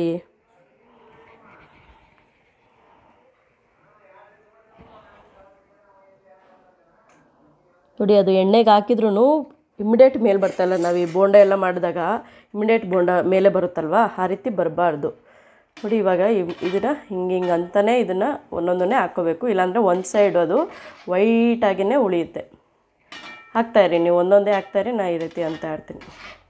ನೋಡಿ ಅದು ಎಣ್ಣೆಗೆ ಹಾಕಿದ್ರೂ ಇಮಿಡಿಯೇಟ್ ಮೇಲೆ ಬರ್ತಾಯಿಲ್ಲ ನಾವು ಈ ಬೋಂಡ ಎಲ್ಲ ಮಾಡಿದಾಗ ಇಮಿಡಿಯೇಟ್ ಬೋಂಡ ಮೇಲೆ ಬರುತ್ತಲ್ವಾ ಆ ರೀತಿ ಬರಬಾರ್ದು ನೋಡಿ ಇವಾಗ ಇವ್- ಇದನ್ನ ಹಿಂಗೆ ಹಿಂಗೆ ಅಂತಾನೆ ಇದನ್ನು ಒಂದೊಂದನ್ನೇ ಹಾಕ್ಕೋಬೇಕು ಇಲ್ಲಾಂದರೆ ಒಂದು ಸೈಡ್ ಅದು ವೈಟಾಗಿಯೇ ಉಳಿಯುತ್ತೆ ಹಾಕ್ತಾಯಿರಿ ನೀವು ಒಂದೊಂದೇ ಹಾಕ್ತಾಯಿರಿ ನಾ ಈ ರೀತಿ ಅಂತ ಇರ್ತೀನಿ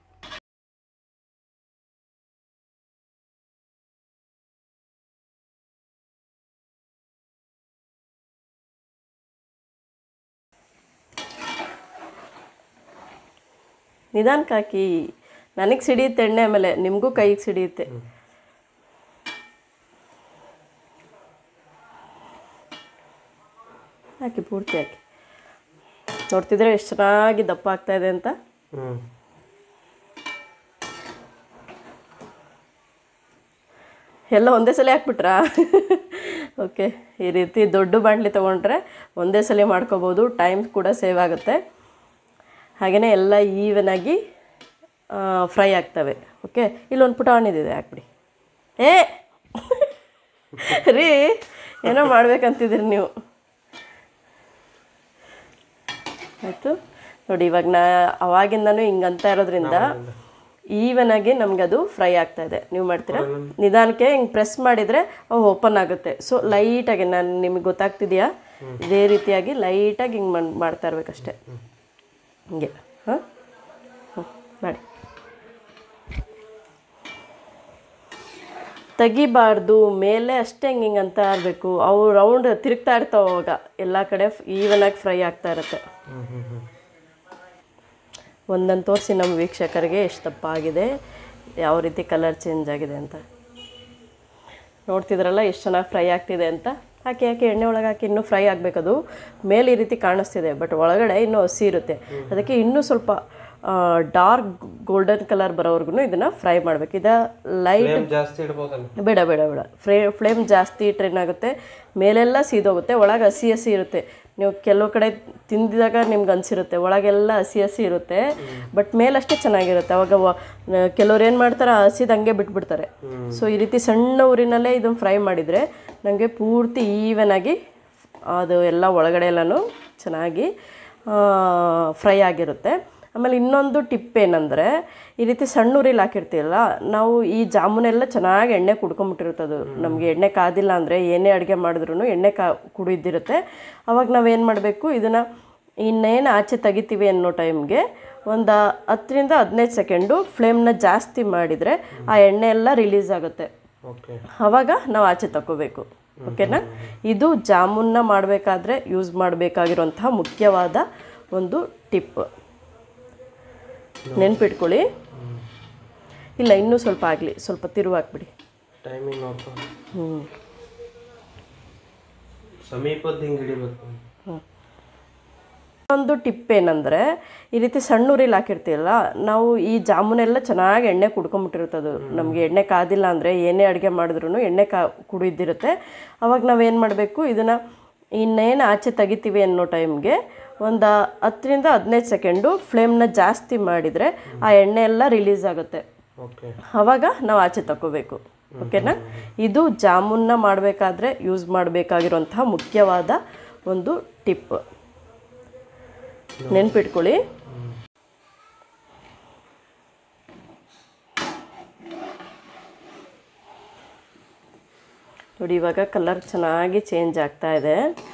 ನಿಧಾನಕ್ಕೆ ಹಾಕಿ ನನಗೆ ಸಿಡಿಯುತ್ತೆ ಎಣ್ಣೆ ಆಮೇಲೆ ನಿಮಗೂ ಕೈಗೆ ಸಿಡಿಯುತ್ತೆ ಹಾಕಿ ಪೂರ್ತಿ ಹಾಕಿ ನೋಡ್ತಿದ್ರೆ ಎಷ್ಟು ಚೆನ್ನಾಗಿ ದಪ್ಪ ಆಗ್ತಾ ಇದೆ ಅಂತ ಹ್ಞೂ ಎಲ್ಲ ಒಂದೇ ಸಲ ಹಾಕ್ಬಿಟ್ರಾ ಓಕೆ ಈ ರೀತಿ ದೊಡ್ಡ ಬಾಣಲಿ ತೊಗೊಂಡ್ರೆ ಒಂದೇ ಸಲ ಮಾಡ್ಕೋಬೋದು ಟೈಮ್ ಕೂಡ ಸೇವ್ ಆಗುತ್ತೆ ಹಾಗೆಯೇ ಎಲ್ಲ ಈವನಾಗಿ ಫ್ರೈ ಆಗ್ತವೆ ಓಕೆ ಇಲ್ಲೊಂದು ಪುಟಾಣಿ ಇದೆ ಹಾಕ್ಬಿಡಿ ಏ ರೀ ಏನೋ ಮಾಡ್ಬೇಕಂತಿದ್ದೀರಿ ನೀವು ಆಯಿತು ನೋಡಿ ಇವಾಗ ನಾ ಅವಾಗಿಂದನೂ ಹಿಂಗಂತ ಇರೋದ್ರಿಂದ ಈವನ್ ಆಗಿ ನಮ್ಗೆ ಅದು ಫ್ರೈ ಆಗ್ತಾ ಇದೆ ನೀವು ಮಾಡ್ತೀರಾ ನಿಧಾನಕ್ಕೆ ಹಿಂಗೆ ಪ್ರೆಸ್ ಮಾಡಿದರೆ ಅವು ಓಪನ್ ಆಗುತ್ತೆ ಸೊ ಲೈಟಾಗಿ ನಾನು ನಿಮಗೆ ಗೊತ್ತಾಗ್ತಿದೆಯಾ ಇದೇ ರೀತಿಯಾಗಿ ಲೈಟಾಗಿ ಹಿಂಗೆ ಮಾಡ್ತಾ ಇರ್ಬೇಕಷ್ಟೆ ಹಿಂಗೆ ಹಾಂ ಹ್ಞೂ ಮಾಡಿ ತೆಗಿಬಾರ್ದು ಮೇಲೆ ಅಷ್ಟೇ ಹಿಂಗೆ ಹಿಂಗೆ ಅಂತ ಇರಬೇಕು ಅವು ರೌಂಡ್ ತಿರುಗ್ತಾ ಇರ್ತಾವೆ ಅವಾಗ ಎಲ್ಲ ಕಡೆ ಈವನಾಗಿ ಫ್ರೈ ಆಗ್ತಾ ಇರುತ್ತೆ ಹ್ಞೂ ಹ್ಞೂ ಹ್ಞೂ ಒಂದನ್ನು ತೋರಿಸಿ ನಮ್ಮ ವೀಕ್ಷಕರಿಗೆ ಎಷ್ಟು ದಪ್ಪ ಆಗಿದೆ ಯಾವ ರೀತಿ ಕಲರ್ ಚೇಂಜ್ ಆಗಿದೆ ಅಂತ ನೋಡ್ತಿದ್ರಲ್ಲ ಎಷ್ಟು ಚೆನ್ನಾಗಿ ಫ್ರೈ ಆಗ್ತಿದೆ ಅಂತ ಹಾಕಿ ಹಾಕಿ ಎಣ್ಣೆ ಒಳಗೆ ಹಾಕಿ ಇನ್ನೂ ಫ್ರೈ ಆಗಬೇಕದು ಮೇಲೆ ಈ ರೀತಿ ಕಾಣಿಸ್ತಿದೆ ಬಟ್ ಒಳಗಡೆ ಇನ್ನೂ ಹಸಿ ಇರುತ್ತೆ ಅದಕ್ಕೆ ಇನ್ನೂ ಸ್ವಲ್ಪ ಡಾರ್ಕ್ ಗೋಲ್ಡನ್ ಕಲರ್ ಬರೋವರೆಗೂ ಇದನ್ನು ಫ್ರೈ ಮಾಡಬೇಕು ಇದು ಲೈಟ್ ಫ್ಲೇಮ್ ಜಾಸ್ತಿ ಇಡ್ಬೋದಲ್ಲ ಬೇಡ ಬೇಡ ಬೇಡ ಫ್ರೇ ಫ್ಲೇಮ್ ಜಾಸ್ತಿ ಇಟ್ರೆ ಏನಾಗುತ್ತೆ ಮೇಲೆಲ್ಲ ಸೀದೋಗುತ್ತೆ ಒಳಗೆ ಹಸಿ ಹಸಿ ಇರುತ್ತೆ ನೀವು ಕೆಲವು ಕಡೆ ತಿಂದಿದಾಗ ನಿಮ್ಗೆ ಅನಿಸಿರುತ್ತೆ ಒಳಗೆಲ್ಲ ಹಸಿ ಹಸಿ ಇರುತ್ತೆ ಬಟ್ ಮೇಲಷ್ಟೇ ಚೆನ್ನಾಗಿರುತ್ತೆ ಅವಾಗ ಕೆಲವ್ರು ಏನು ಮಾಡ್ತಾರೆ ಹಸಿದು ಹಂಗೆ ಬಿಟ್ಬಿಡ್ತಾರೆ ಸೊ ಈ ರೀತಿ ಸಣ್ಣ ಊರಿನಲ್ಲೇ ಇದನ್ನು ಫ್ರೈ ಮಾಡಿದರೆ ನನಗೆ ಪೂರ್ತಿ ಈವನ್ ಆಗಿ ಅದು ಎಲ್ಲ ಒಳಗಡೆ ಎಲ್ಲನೂ ಚೆನ್ನಾಗಿ ಫ್ರೈ ಆಗಿರುತ್ತೆ ಆಮೇಲೆ ಇನ್ನೊಂದು ಟಿಪ್ ಏನಂದರೆ ಈ ರೀತಿ ಸಣ್ಣ ಉರಿಲಿ ಹಾಕಿರ್ತೀವಲ್ಲ ನಾವು ಈ ಜಾಮೂನೆಲ್ಲ ಚೆನ್ನಾಗಿ ಎಣ್ಣೆ ಕುಡ್ಕೊಂಬಿಟ್ಟಿರುತ್ತದು ನಮಗೆ ಎಣ್ಣೆ ಕಾದಿಲ್ಲ ಅಂದರೆ ಏನೇ ಅಡುಗೆ ಮಾಡಿದ್ರು ಎಣ್ಣೆ ಕಾ ಕುಡಿದಿರುತ್ತೆ ಅವಾಗ ನಾವೇನು ಮಾಡಬೇಕು ಇದನ್ನು ಇನ್ನೇನು ಆಚೆ ತೆಗಿತೀವಿ ಅನ್ನೋ ಟೈಮ್ಗೆ ಒಂದು ಹತ್ತರಿಂದ ಹದಿನೈದು ಸೆಕೆಂಡು ಫ್ಲೇಮ್ನ ಜಾಸ್ತಿ ಮಾಡಿದರೆ ಆ ಎಣ್ಣೆ ಎಲ್ಲ ರಿಲೀಸ್ ಆಗುತ್ತೆ ಓಕೆ ಆವಾಗ ನಾವು ಆಚೆ ತಗೋಬೇಕು ಓಕೆನಾ ಇದು ಜಾಮೂನ್ನ ಮಾಡಬೇಕಾದ್ರೆ ಯೂಸ್ ಮಾಡಬೇಕಾಗಿರುವಂತಹ ಮುಖ್ಯವಾದ ಒಂದು ಟಿಪ್ ನೆನ್ಪಿಟ್ಕೊಳ್ಳಿ ಇಲ್ಲ ಇನ್ನೂ ಸ್ವಲ್ಪ ಆಗಲಿ ಸ್ವಲ್ಪ ತಿರುವು ಹಾಕ್ಬಿಡಿ ಟೈಮಿಂಗ್ ನೋಡ್ಕೊಂಡು ಹ್ಞೂ ಸಮೀಪದ ಹಿಂಗೆ ಹಿಡಿಬೇಕು ಒಂದು ಟಿಪ್ ಏನಂದರೆ ಈ ರೀತಿ ಸಣ್ಣ ಉರಿಲಿ ಹಾಕಿರ್ತೀವಲ್ಲ ನಾವು ಈ ಜಾಮೂನೆಲ್ಲ ಚೆನ್ನಾಗಿ ಎಣ್ಣೆ ಕುಡ್ಕೊಂಬಿಟ್ಟಿರುತ್ತದು ನಮಗೆ ಎಣ್ಣೆ ಕಾದಿಲ್ಲ ಅಂದರೆ ಏನೇ ಅಡುಗೆ ಮಾಡಿದ್ರು ಎಣ್ಣೆ ಕಾ ಕುಡಿದಿರುತ್ತೆ ಅವಾಗ ನಾವೇನು ಮಾಡಬೇಕು ಇದನ್ನು ಇನ್ನೇನು ಆಚೆ ತೆಗಿತೀವಿ ಅನ್ನೋ ಟೈಮ್ಗೆ ಒಂದು ಹತ್ತರಿಂದ ಹದಿನೈದು ಸೆಕೆಂಡು ಫ್ಲೇಮ್ನ ಜಾಸ್ತಿ ಮಾಡಿದರೆ ಆ ಎಣ್ಣೆ ಎಲ್ಲ ರಿಲೀಸ್ ಆಗುತ್ತೆ ಓಕೆ ಆವಾಗ ನಾವು ಆಚೆ ತಗೋಬೇಕು ಓಕೆನಾ ಇದು ಜಾಮೂನ್ನ ಮಾಡಬೇಕಾದ್ರೆ ಯೂಸ್ ಮಾಡಬೇಕಾಗಿರುವಂತಹ ಮುಖ್ಯವಾದ ಒಂದು ಟಿಪ್ ನೆನ್ಪಿಟ್ಕೊಳ್ಳಿ ನೋಡಿ ಇವಾಗ ಕಲರ್ ಚೆನ್ನಾಗಿ ಚೇಂಜ್ ಆಗ್ತಾ ಇದೆ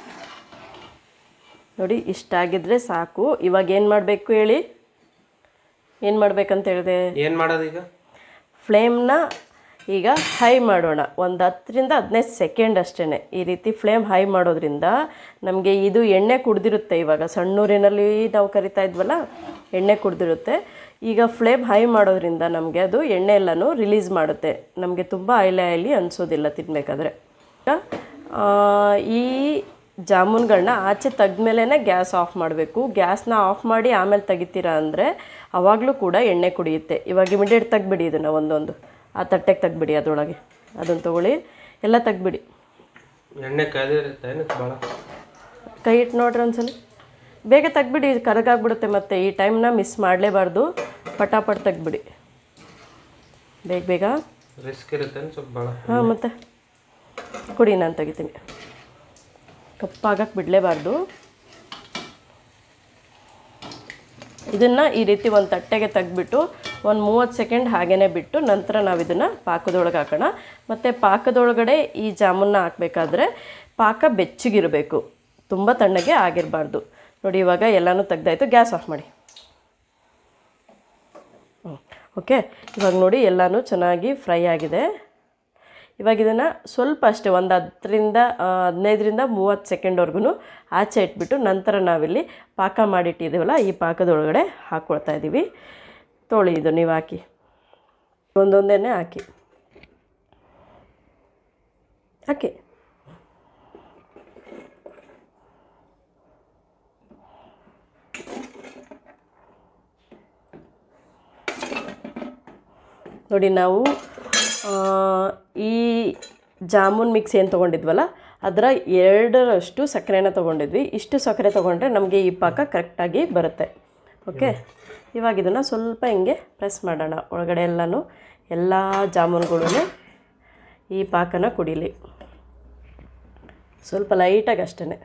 ನೋಡಿ ಇಷ್ಟಾಗಿದ್ರೆ ಸಾಕು ಇವಾಗ ಏನು ಮಾಡಬೇಕು ಹೇಳಿ ಏನು ಮಾಡ್ಬೇಕಂತ ಹೇಳಿದೆ ಏನು ಮಾಡೋದೀಗ ಫ್ಲೇಮ್ನ ಈಗ ಹೈ ಮಾಡೋಣ ಒಂದು ಹತ್ತರಿಂದ ಹದಿನೈದು ಸೆಕೆಂಡ್ ಅಷ್ಟೇ ಈ ರೀತಿ ಫ್ಲೇಮ್ ಹೈ ಮಾಡೋದ್ರಿಂದ ನಮಗೆ ಇದು ಎಣ್ಣೆ ಕುಡ್ದಿರುತ್ತೆ ಇವಾಗ ಸಣ್ಣೂರಿನಲ್ಲಿ ನಾವು ಕರಿತಾ ಇದ್ವಲ್ಲ ಎಣ್ಣೆ ಕುಡ್ದಿರುತ್ತೆ ಈಗ ಫ್ಲೇಮ್ ಹೈ ಮಾಡೋದ್ರಿಂದ ನಮಗೆ ಅದು ಎಣ್ಣೆ ಎಲ್ಲನೂ ರಿಲೀಸ್ ಮಾಡುತ್ತೆ ನಮಗೆ ತುಂಬ ಆಯ್ಲೆ ಆಯ್ಲಿ ಅನಿಸೋದಿಲ್ಲ ತಿನ್ನಬೇಕಾದ್ರೆ ಈ ಜಾಮೂನ್ಗಳನ್ನ ಆಚೆ ತೆಗ್ದ್ಮೇಲೆ ಗ್ಯಾಸ್ ಆಫ್ ಮಾಡಬೇಕು ಗ್ಯಾಸ್ನ ಆಫ್ ಮಾಡಿ ಆಮೇಲೆ ತೆಗಿತೀರಾ ಅಂದರೆ ಆವಾಗಲೂ ಕೂಡ ಎಣ್ಣೆ ಕುಡಿಯುತ್ತೆ ಇವಾಗ ಇಮಿಡಿಯೇಟ್ ತೆಗ್ಬಿಡಿ ಇದನ್ನು ಒಂದೊಂದು ಆ ತಟ್ಟೆಗೆ ತೆಗ್ಬಿಡಿ ಅದರೊಳಗೆ ಅದನ್ನು ತೊಗೊಳ್ಳಿ ಎಲ್ಲ ತೆಗ್ಬಿಡಿ ಎಣ್ಣೆ ಕಾದಿರುತ್ತೆ ಏನು ಭಾಳ ಕೈ ಇಟ್ಟು ನೋಡ್ರಿ ಒಂದ್ಸಲ ಬೇಗ ತೆಗ್ಬಿಡಿ ಕರಗಾಗ್ಬಿಡುತ್ತೆ ಮತ್ತು ಈ ಟೈಮ್ನ ಮಿಸ್ ಮಾಡಲೇಬಾರ್ದು ಪಟಾಪಟ್ ತೆಗ್ಬಿಡಿ ಬೇಗ ಬೇಗ ರಿಸ್ಕ್ ಇರುತ್ತೆ ಸ್ವಲ್ಪ ಭಾಳ ಹಾಂ ಮತ್ತೆ ಕೊಡಿ ನಾನು ತೆಗಿತೀನಿ ಕಪ್ಪಾಗಕ್ಕೆ ಬಿಡಲೇಬಾರ್ದು ಇದನ್ನು ಈ ರೀತಿ ಒಂದು ತಟ್ಟೆಗೆ ತೆಗ್ಬಿಟ್ಟು ಒಂದು ಮೂವತ್ತು ಸೆಕೆಂಡ್ ಹಾಗೇ ಬಿಟ್ಟು ನಂತರ ನಾವು ಇದನ್ನು ಪಾಕದೊಳಗೆ ಹಾಕೋಣ ಮತ್ತು ಪಾಕದೊಳಗಡೆ ಈ ಜಾಮೂನ್ನ ಹಾಕಬೇಕಾದ್ರೆ ಪಾಕ ಬೆಚ್ಚಗಿರಬೇಕು ತುಂಬ ತಣ್ಣಗೆ ಆಗಿರಬಾರ್ದು ನೋಡಿ ಇವಾಗ ಎಲ್ಲನೂ ತೆಗ್ದಾಯ್ತು ಗ್ಯಾಸ್ ಆಫ್ ಮಾಡಿ ಹ್ಮ್. ಓಕೆ ಇವಾಗ ನೋಡಿ ಎಲ್ಲನೂ ಚೆನ್ನಾಗಿ ಫ್ರೈ ಆಗಿದೆ ಇವಾಗ ಇದನ್ನು ಸ್ವಲ್ಪ ಅಷ್ಟೇ ಒಂದು ಹತ್ತರಿಂದ ಆ, ಹದಿನೈದರಿಂದ ಮೂವತ್ತು ಸೆಕೆಂಡ್ವರೆಗೂ ಆಚೆ ಇಟ್ಬಿಟ್ಟು ನಂತರ ನಾವಿಲ್ಲಿ ಪಾಕ ಮಾಡಿಟ್ಟಿದ್ದೀವಲ್ಲ ಈ ಪಾಕದೊಳಗಡೆ ಹಾಕ್ಕೊಳ್ತಾ ಇದ್ದೀವಿ ತೊಳಿ ಇದು ನೀವು ಹಾಕಿ ಒಂದೊಂದೇ ಹಾಕಿ ಹಾಕಿ ನೋಡಿ ನಾವು ಆ, ಈ ಜಾಮೂನ್ ಮಿಕ್ಸ್ ಏನು ತೊಗೊಂಡಿದ್ವಲ್ಲ ಅದರ ಎರಡರಷ್ಟು ಸಕ್ಕರೆನ ತೊಗೊಂಡಿದ್ವಿ ಇಷ್ಟು ಸಕ್ಕರೆ ತೊಗೊಂಡ್ರೆ ನಮಗೆ ಈ ಪಾಕ ಕರೆಕ್ಟಾಗಿ ಬರುತ್ತೆ ಓಕೆ ಇವಾಗ ಇದನ್ನು ಸ್ವಲ್ಪ ಹಿಂಗೆ ಪ್ರೆಸ್ ಮಾಡೋಣ ಒಳಗಡೆ ಎಲ್ಲನೂ ಎಲ್ಲ ಜಾಮೂನ್ಗಳೂ ಈ ಪಾಕನ ಕುಡೀಲಿ ಸ್ವಲ್ಪ ಲೈಟಾಗಿ ಅಷ್ಟೇ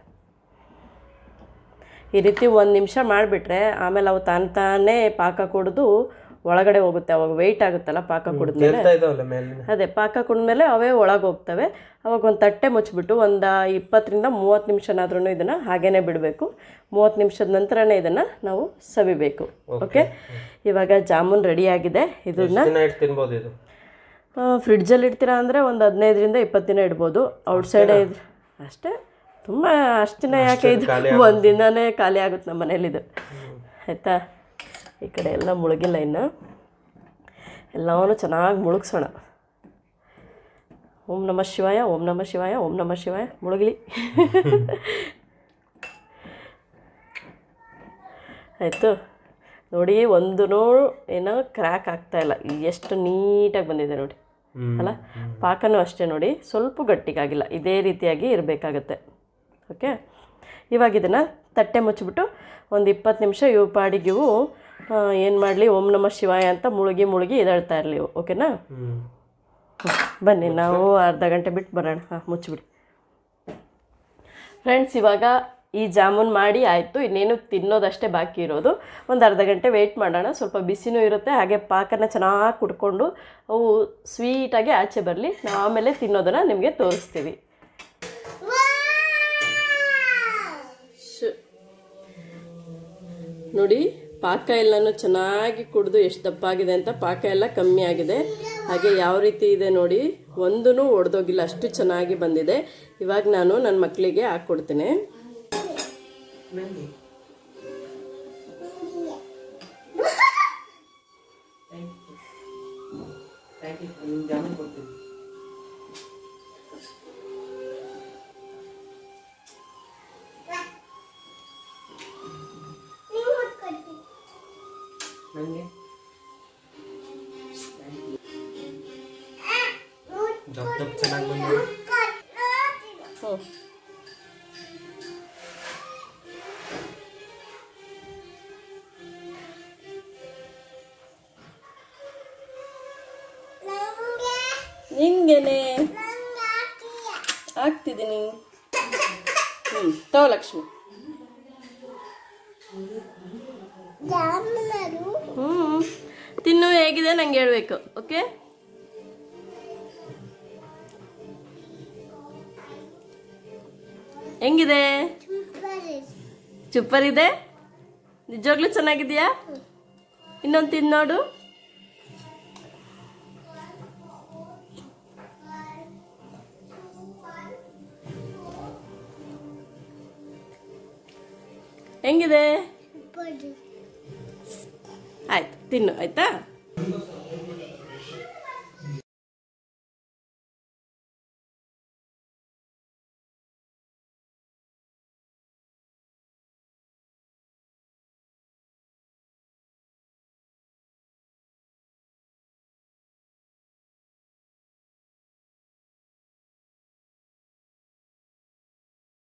ಈ ರೀತಿ ಒಂದು ನಿಮಿಷ ಮಾಡಿಬಿಟ್ರೆ ಆಮೇಲೆ ಅವು ತಾನು ತಾನೇ ಪಾಕ ಕುಡಿದು ಒಳಗಡೆ ಹೋಗುತ್ತೆ ಅವಾಗ ವೆಯ್ಟ್ ಆಗುತ್ತಲ್ಲ ಪಾಕ ಕುಡಿದ್ಮೇಲೆ ತೇಲ್ತಾ ಇದಾವಲ್ಲ ಮೇಲಿನ ಅದೇ ಪಾಕ ಕುಡಿದ್ಮೇಲೆ ಅವೇ ಒಳಗೆ ಹೋಗ್ತವೆ ಅವಾಗ ಒಂದು ತಟ್ಟೆ ಮುಚ್ಚಿಬಿಟ್ಟು ಒಂದು ಇಪ್ಪತ್ತರಿಂದ ಮೂವತ್ತು ನಿಮಿಷನಾದ್ರೂ ಇದನ್ನು ಹಾಗೇ ಬಿಡಬೇಕು ಮೂವತ್ತು ನಿಮಿಷದ ನಂತರನೇ ಇದನ್ನು ನಾವು ಸವಿಬೇಕು ಓಕೆ ಇವಾಗ ಜಾಮೂನ್ ರೆಡಿಯಾಗಿದೆ ಇದನ್ನ ದಿನ ಇಟ್ಟು ತಿನ್ಬೋದು ಇದು ಫ್ರಿಡ್ಜಲ್ಲಿ ಇಡ್ತೀರಾ ಅಂದರೆ ಒಂದು ಹದಿನೈದರಿಂದ ಇಪ್ಪತ್ತು ದಿನ ಇಡ್ಬೋದು ಔಟ್ಸೈಡೇ ಇದ್ರೆ ಅಷ್ಟೇ ತುಂಬ ಅಷ್ಟು ದಿನ ಯಾಕೆ ಇದು ಒಂದು ದಿನನೇ ಖಾಲಿ ಆಗುತ್ತೆ ನಮ್ಮ ಮನೇಲಿದು ಆಯಿತಾ ಈ ಕಡೆ ಎಲ್ಲ ಮುಳುಗಿಲ್ಲ ಇನ್ನು ಎಲ್ಲವನ್ನೂ ಚೆನ್ನಾಗಿ ಮುಳುಗ್ಸೋಣ ಓಂ ನಮಃ ಶಿವಾಯ ಓಂ ನಮಃ ಶಿವಾಯ ಓಂ ನಮಃ ಶಿವಾಯ ಮುಳುಗಲಿ ಆಯಿತು ನೋಡಿ ಒಂದೂ ಏನೋ ಕ್ರ್ಯಾಕ್ ಆಗ್ತಾ ಇಲ್ಲ ಎಷ್ಟು ನೀಟಾಗಿ ಬಂದಿದೆ ನೋಡಿ ಅಲ್ಲ ಪಾಕನೂ ಅಷ್ಟೇ ನೋಡಿ ಸ್ವಲ್ಪ ಗಟ್ಟಿಗಾಗಿಲ್ಲ ಇದೇ ರೀತಿಯಾಗಿ ಇರಬೇಕಾಗತ್ತೆ ಓಕೆ ಇವಾಗ ಇದನ್ನು ತಟ್ಟೆ ಮುಚ್ಚಿಬಿಟ್ಟು ಒಂದು ಇಪ್ಪತ್ತು ನಿಮಿಷ ಇವು ಪಾಡಿಗಿವು ಏನು ಮಾಡಲಿ ಓಂ ನಮಃ ಶಿವಾಯ ಅಂತ ಮುಳುಗಿ ಮುಳುಗಿ ಎದ್ದೇಳ್ತಾ ಇರಲಿ ಇವು ಓಕೆನಾ ಹ್ಮ್ ಬನ್ನಿ ನಾವು ಅರ್ಧ ಗಂಟೆ ಬಿಟ್ಟು ಬರೋಣ ಹಾಂ ಮುಚ್ಚಿಬಿಡಿ ಫ್ರೆಂಡ್ಸ್ ಇವಾಗ ಈ ಜಾಮೂನ್ ಮಾಡಿ ಆಯಿತು ಇನ್ನೇನು ತಿನ್ನೋದಷ್ಟೇ ಬಾಕಿ ಇರೋದು ಒಂದು ಅರ್ಧ ಗಂಟೆ ವೆಯ್ಟ್ ಮಾಡೋಣ ಸ್ವಲ್ಪ ಬಿಸಿನೂ ಇರುತ್ತೆ ಹಾಗೆ ಪಾಕನ ಚೆನ್ನಾಗಿ ಕುಡ್ಕೊಂಡು ಅವು ಸ್ವೀಟಾಗಿ ಆಚೆ ಬರಲಿ ನಾವು ಆಮೇಲೆ ತಿನ್ನೋದನ್ನು ನಿಮಗೆ ತೋರಿಸ್ತೀವಿ ಶ್- ನೋಡಿ ಪಾಕ ಎಲ್ಲನೂ ಚೆನ್ನಾಗಿ ಕುಡಿದು ಎಷ್ಟು ದಪ್ಪಾಗಿದೆ ಅಂತ ಪಾಕ ಎಲ್ಲ ಕಮ್ಮಿ ಆಗಿದೆ ಹಾಗೆ ಯಾವ ರೀತಿ ಇದೆ ನೋಡಿ ಒಂದೂ ಒಡೆದೋಗಿಲ್ಲ ಅಷ್ಟು ಚೆನ್ನಾಗಿ ಬಂದಿದೆ ಇವಾಗ ನಾನು ನನ್ನ ಮಕ್ಕಳಿಗೆ ಹಾಕ್ಕೊಡ್ತೀನಿ ನೀವು ಕೊಡ್ತೀನಿ ದಪ್ಪ ದಪ್ಪ ಚೆನ್ನಾಗಿ ಬಂದಿದೆ ಹ್ಞೂ ನಂಗೆ ಹಿಂಗೇನೆ ನಂಗೆ ಹಾಕಿಲ್ಲ ಆಗ್ತಿದ್ದೀನಿ ಹ್ಞೂ ತಗೋ ಲಕ್ಷ್ಮಿ ಜಾಮೂನರು ಹ್ಞೂ ತಿನ್ನು ಹೇಗಿದೆ ನಂಗೆ ಹೇಳ್ಬೇಕು ಓಕೆ ಹೆಂಗಿದೆ ಸೂಪರ್ ಸೂಪರ್ ಇದೆ ನಿಜವಾಗ್ಲೂ ಚೆನ್ನಾಗಿದೆಯಾ ಇನ್ನೊಂದು ತಿನ್ನೋಡು ಹೆಂಗಿದೆ ಸೂಪರ್ ಆಯ್ತು ತಿನ್ನು ಆಯ್ತಾ